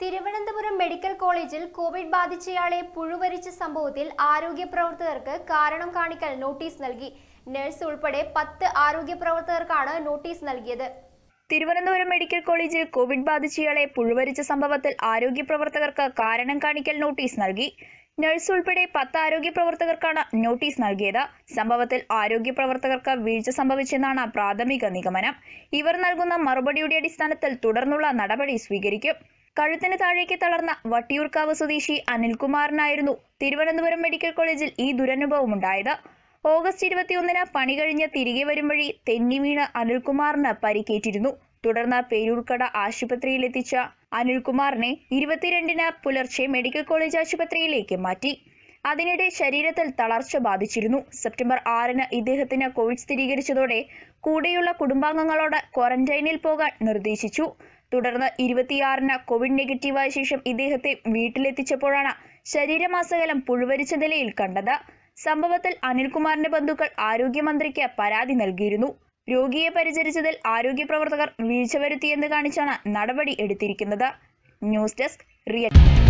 Thiruvananthapuram medical കോളേജിൽ Covid ബാധിച്ചയാളെ പുഴുവരിച്ച സംഭവത്തിൽ ആരോഗ്യ പ്രവർത്തകർക്ക് കാരണം കാണിക്കൽ നോട്ടീസ് നൽകി നഴ്സ് ഉൾപ്പെടെ പത്ത് ആരോഗ്യ പ്രവർത്തകർക്കാണ് നോട്ടീസ് നൽകിയത് തിരുവനന്തപുരം മെഡിക്കൽ കോളേജിൽ കോവിഡ് ബാധിച്ചയാളെ പുഴുവരിച്ച സംഭവത്തിൽ ആരോഗ്യ പ്രവർത്തകർക്ക് കാരണം കാണിക്കൽ നോട്ടീസ് നൽകി നഴ്സ് ഉൾപ്പെടെ പത്ത് ആരോഗ്യ പ്രവർത്തകർക്കാണ് നോട്ടീസ് നൽകിയത് സംഭവത്തിൽ ആരോഗ്യ പ്രവർത്തകർക്ക് വീഴ്ച സംഭവിച്ചെന്നാണ് പ്രാഥമിക നിഗമനം ഇവർ നൽകുന്ന മറുപടിയുടെ അടിസ്ഥാനത്തിൽ തുടർന്നുള്ള നടപടി സ്വീകരിക്കും കഴുത്തിന് താഴേക്ക് തളർന്ന വട്ടിയൂർക്കാവ് സ്വദേശി അനിൽകുമാറിനായിരുന്നു തിരുവനന്തപുരം മെഡിക്കൽ കോളേജിൽ ഈ ദുരനുഭവമുണ്ടായത് ഓഗസ്റ്റ് ഇരുപത്തിയൊന്നിന് പണി കഴിഞ്ഞ് തിരികെ വരും വഴി തെന്നി വീണ് അനിൽകുമാറിന് പരിക്കേറ്റിരുന്നു തുടർന്ന് പേരൂർക്കട ആശുപത്രിയിലെത്തിച്ച അനിൽകുമാറിനെ ഇരുപത്തിരണ്ടിന് പുലർച്ചെ മെഡിക്കൽ കോളേജ് ആശുപത്രിയിലേക്ക് മാറ്റി അതിനിടെ ശരീരത്തിൽ തളർച്ച ബാധിച്ചിരുന്നു സെപ്റ്റംബർ ആറിന് ഇദ്ദേഹത്തിന് കോവിഡ് സ്ഥിരീകരിച്ചതോടെ കൂടെയുള്ള കുടുംബാംഗങ്ങളോട് ക്വാറന്റൈനിൽ പോകാൻ നിർദ്ദേശിച്ചു തുടർന്ന് ഇരുപത്തിയാറിന് കോവിഡ് നെഗറ്റീവായ ശേഷം ഇദ്ദേഹത്തെ വീട്ടിലെത്തിച്ചപ്പോഴാണ് ശരീരമാസകലം പുഴുവരിച്ച നിലയിൽ കണ്ടത് സംഭവത്തിൽ അനിൽകുമാറിന്റെ ബന്ധുക്കൾ ആരോഗ്യമന്ത്രിക്ക് പരാതി നൽകിയിരുന്നു രോഗിയെ പരിചരിച്ചതിൽ ആരോഗ്യ പ്രവർത്തകർ വീഴ്ച വരുത്തിയെന്ന് കാണിച്ചാണ് നടപടി എടുത്തിരിക്കുന്നത് ന്യൂസ് ഡെസ്ക് റിയൽ